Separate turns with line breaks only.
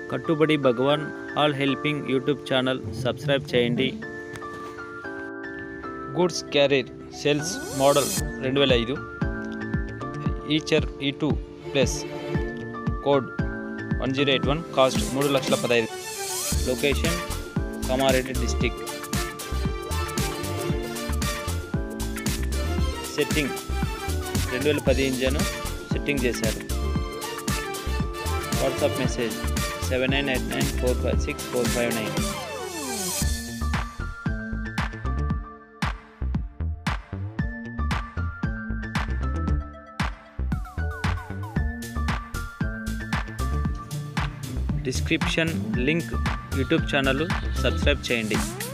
కట్టుబడి Bhagwan all helping YouTube channel subscribe చేయండి goods carrier sales model రెండు వేల ఐదు ఈచర్ ఈ two plus code one zero eight one cost మూడు లక్షల పదహైదు లొకేషన్ కామారెడ్డి డిస్టిక్ సెట్టింగ్ రెండు వేల పది ఇంజను సెట్టింగ్ చేశారు WhatsApp message seven nine eight nine four five six four five nine description link YouTube channel subscribe చేయండి